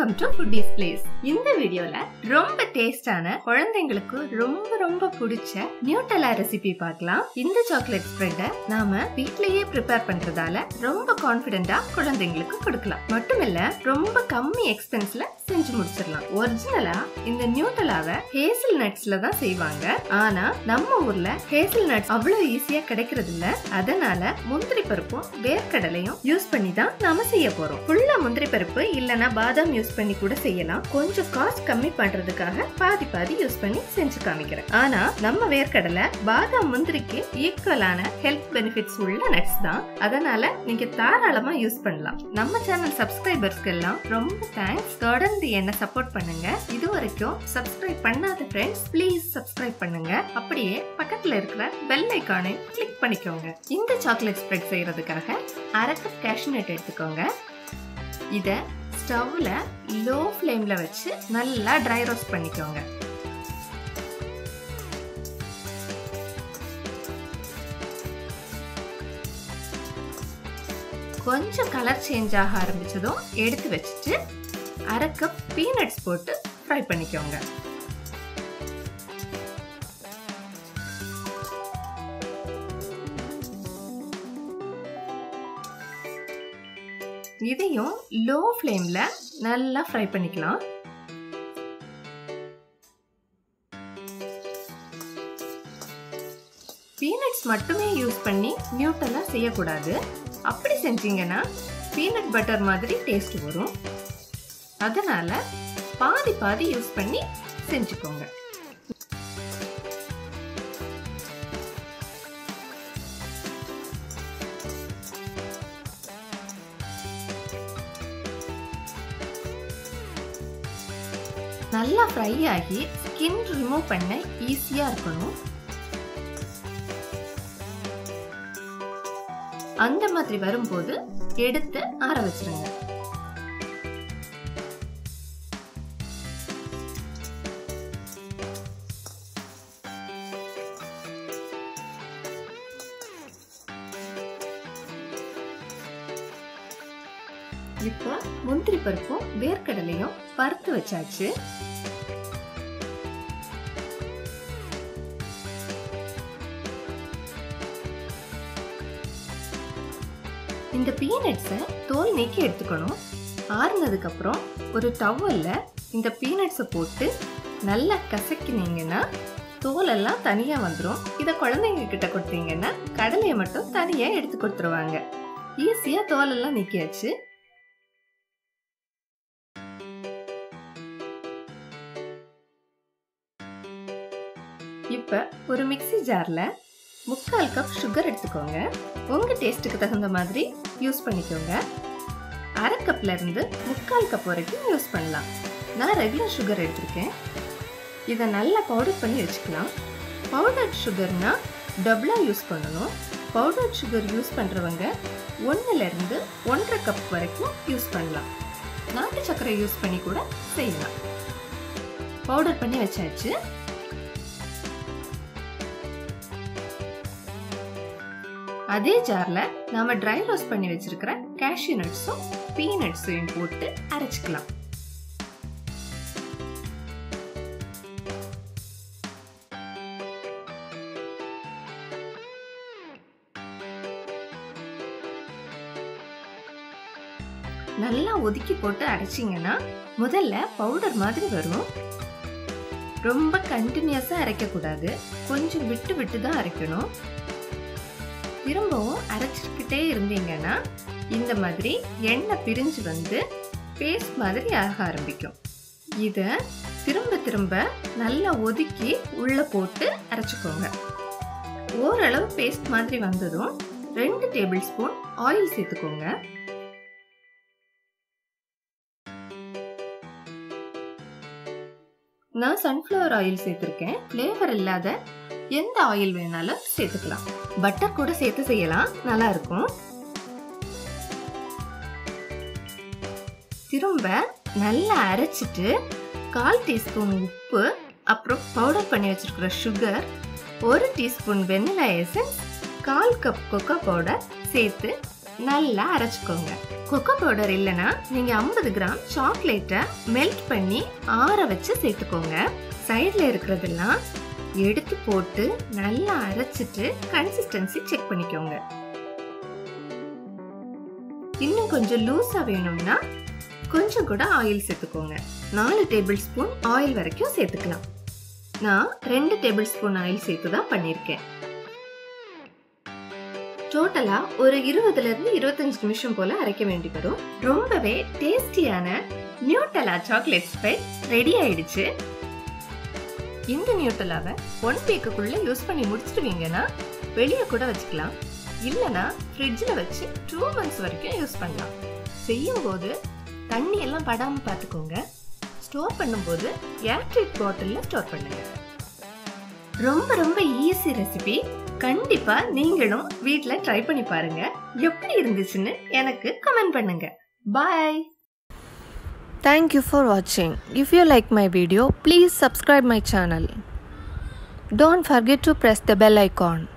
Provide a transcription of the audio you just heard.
Welcome to foodies place இந்த வீடியோல ரொம்ப டேஸ்டான குழந்தைங்களுக்கு ரொம்ப ரொம்ப பிடிச்ச நியூட்டலா ரெசிபி பார்க்கலாம் இந்த சாக்லேட் ஸ்ப்ரெட்டை நாம வீட்லயே ப்ரிப்பேர் பண்றதால ரொம்ப கான்பிடென்ட்டா குழந்தைங்களுக்கு கொடுக்கலாம் மட்டுமில்ல ரொம்ப கம்மி எக்ஸ்பென்ஸ்ல செஞ்சு முடிச்சிடலாம் ஒரிஜினலா இந்த நியூட்டலாவை ஹேசல் நட்ஸ்ல தான் செய்வாங்க ஆனா நம்ம ஊர்ல ஹேசல் நட்ஸ் அவ்வளவு ஈஸியா கிடைக்கிறது இல்ல அதனால முந்திரி பருப்பும் வேர்க்கடலையும் யூஸ் பண்ணி தான் நாம செய்ய போறோம் ஃபுல்லா முந்திரி பருப்பு இல்லனா பாதாம் யூஸ் பண்ணி கூட செய்யலாம் கொஞ்சம் காஸ்ட் கம்மி பண்றதுக்காக பாதி பாதி யூஸ் பண்ணி செஞ்சு காமிக்கிறேன் ஆனா நம்ம வேர்க்கடலை பாதாம் முந்திரிக்கு ஈக்குவலான ஹெல்த் பெனிஃபிட்ஸ் உள்ள நட்ஸ் தான் அதனால நீங்க தாராளமா யூஸ் பண்ணலாம் நம்ம சேனல் சப்ஸ்கிரைபர்ஸ்க்கு எல்லாம் ரொம்ப தேங்க்ஸ் தொடர்ந்து என்ன சப்போர்ட் பண்ணுங்க இது வரைக்கும் சப்ஸ்கிரைப் பண்ணாத ஃப்ரெண்ட்ஸ் ப்ளீஸ் சப்ஸ்கிரைப் பண்ணுங்க அப்படியே பக்கத்துல இருக்கிற பெல் ஐக்கானை கிளிக் பண்ணிக்கோங்க இந்த சாக்லேட் ஸ்ப்ரெட் செய்யறதுக்காக அரை கப் கேஷ்நட் எடுத்துக்கோங்க இத ஸ்டவ்ல லோ ஃப்ளேம்ல வச்சு நல்லா ட்ரை ரோஸ்ட் பண்ணிக்கோங்க கொஞ்சம் கலர் சேஞ்ச் ஆக ஆரம்பிச்சதும் எடுத்து வச்சுட்டு அரை கப் பீனட்ஸ் போட்டு ஃப்ரை பண்ணிக்கோங்க இதையும் லோ ஃப்ளேம்ல நல்லா ஃப்ரை பண்ணிக்கலாம் பீனட்ஸ் மட்டுமே யூஸ் பண்ணி நியூட்டெல்லாம் செய்யக்கூடாது அப்படி செஞ்சீங்கன்னா பீனட் பட்டர் மாதிரி டேஸ்ட் வரும் அதனால பாதி பாதி யூஸ் பண்ணி செஞ்சுக்கோங்க நல்லா ஃப்ரை ஆகி ஸ்கின் ரிமூவ் பண்ண ஈஸியா இருக்கணும் அந்த மாதிரி வரும்போது எடுத்து ஆற வச்சிருங்க இப்போ முந்திரி பருப்பும் வேர்க்கடலையும் பருத்து வச்சாச்சு இந்த பீனட்ஸை தோல் நீக்கி எடுத்துக்கணும் ஆறுனதுக்கு அப்புறம் ஒரு டவல்ல இந்த பீனட்ஸை போட்டு நல்லா கசக்கினீங்கன்னா தோலெல்லாம் தனியா வந்துடும் இதை குழந்தைங்க கிட்ட கொடுத்தீங்கன்னா கடலையை மட்டும் தனியா எடுத்து கொடுத்துருவாங்க ஈஸியா தோலெல்லாம் நீக்கியாச்சு இப்போ ஒரு மிக்சி ஜாரில் முக்கால் கப் சுகர் எடுத்துக்கோங்க உங்கள் டேஸ்ட்டுக்கு தகுந்த மாதிரி யூஸ் பண்ணிக்கோங்க அரை கப்ல இருந்து முக்கால் கப் வரைக்கும் யூஸ் பண்ணலாம் நான் ரெகுலர் சுகர் எடுத்திருக்கேன் இதை நல்லா பவுடர் பண்ணி வச்சுக்கலாம் பவுடர் சுகர்னா டபுளாக யூஸ் பண்ணணும் பவுடர் சுகர் யூஸ் பண்ணுறவங்க ஒன்றுலேருந்து ஒன்றரை கப் வரைக்கும் யூஸ் பண்ணலாம் நாட்டு சர்க்கரை யூஸ் பண்ணி கூட செய்யலாம் பவுடர் பண்ணி வச்சாச்சு அதே ஜார்ல நாம ட்ரை ரோஸ்ட் பண்ணி வச்சிருக்கிற கேஷ்யூ நட்ஸும் பீனட்ஸையும் போட்டு அரைச்சிக்கலாம் நல்லா ஒதுக்கி போட்டு அரைச்சிங்கன்னா முதல்ல பவுடர் மாதிரி வரும் ரொம்ப கண்டினியூஸா அரைக்க கூடாது கொஞ்சம் விட்டு விட்டு தான் அரைக்கணும் திரும்பவும் அரைச்சிக்கிட்டே இருந்தீங்கன்னா இந்த மாதிரி எண்ணெய் பிரிஞ்சு வந்து பேஸ்ட் மாதிரி ஆக ஆரம்பிக்கும் இதை திரும்ப திரும்ப நல்லா ஒதுக்கி உள்ள போட்டு அரைச்சிக்கோங்க ஓரளவு பேஸ்ட் மாதிரி வந்ததும் ரெண்டு டேபிள் ஸ்பூன் ஆயில் சேர்த்துக்கோங்க நான் சன்ஃப்ளவர் ஆயில் சேர்த்துருக்கேன் ஃப்ளேவர் இல்லாத எந்த ஆயில் வேணாலும் சேர்த்துக்கலாம் பட்டர் கூட சேர்த்து செய்யலாம் நல்லா இருக்கும் திரும்ப நல்லா அரைச்சிட்டு கால் டீஸ்பூன் உப்பு அப்புறம் பவுடர் பண்ணி வச்சிருக்கிற சுகர் ஒரு டீஸ்பூன் வெண்ணிலா எசன்ஸ் கால் கப் கொக்கோ பவுடர் சேர்த்து நல்லா அரைச்சுக்கோங்க கொக்கோ பவுடர் இல்லைன்னா நீங்க 50 கிராம் சாக்லேட்டை மெல்ட் பண்ணி ஆற வச்சு சேர்த்துக்கோங்க சைடில் இருக்கிறதெல்லாம் எடுத்து போட்டு நல்லா அரைச்சிட்டு கன்சிஸ்டன்சி செக் பண்ணிக்கோங்க இன்னும் கொஞ்சம் லூஸா வேணும்னா கொஞ்சம் கூட ஆயில் சேர்த்துக்கோங்க நாலு டேபிள் ஸ்பூன் ஆயில் வரைக்கும் சேர்த்துக்கலாம் நான் ரெண்டு டேபிள் ஸ்பூன் ஆயில் சேர்த்து தான் பண்ணியிருக்கேன் டோட்டலா ஒரு இருபதுல இருந்து இருபத்தஞ்சு நிமிஷம் போல அரைக்க வேண்டி வரும் ரொம்பவே டேஸ்டியான நியூட்டலா சாக்லேட் ஸ்ப்ரெட் ரெடி ஆயிடுச்சு இந்த நியூட்டலாவை ஒன் வீக்குக்குள்ள யூஸ் பண்ணி முடிச்சிடுவீங்கன்னா வெளியே கூட வச்சுக்கலாம் இல்லைன்னா ஃப்ரிட்ஜில் வச்சு டூ மந்த்ஸ் வரைக்கும் யூஸ் பண்ணலாம் செய்யும் போது தண்ணி எல்லாம் படாம பார்த்துக்கோங்க ஸ்டோர் பண்ணும்போது ஏர்டைட் பாட்டிலில் ஸ்டோர் பண்ணுங்க ரொம்ப ரொம்ப ஈஸி ரெசிபி கண்டிப்பா நீங்களும் வீட்ல ட்ரை பண்ணி பாருங்க எப்படி இருந்துச்சுன்னு எனக்கு கமெண்ட் பண்ணுங்க பாய் Thank you for watching. If you like my video, please subscribe my channel. Don't forget to press the bell icon.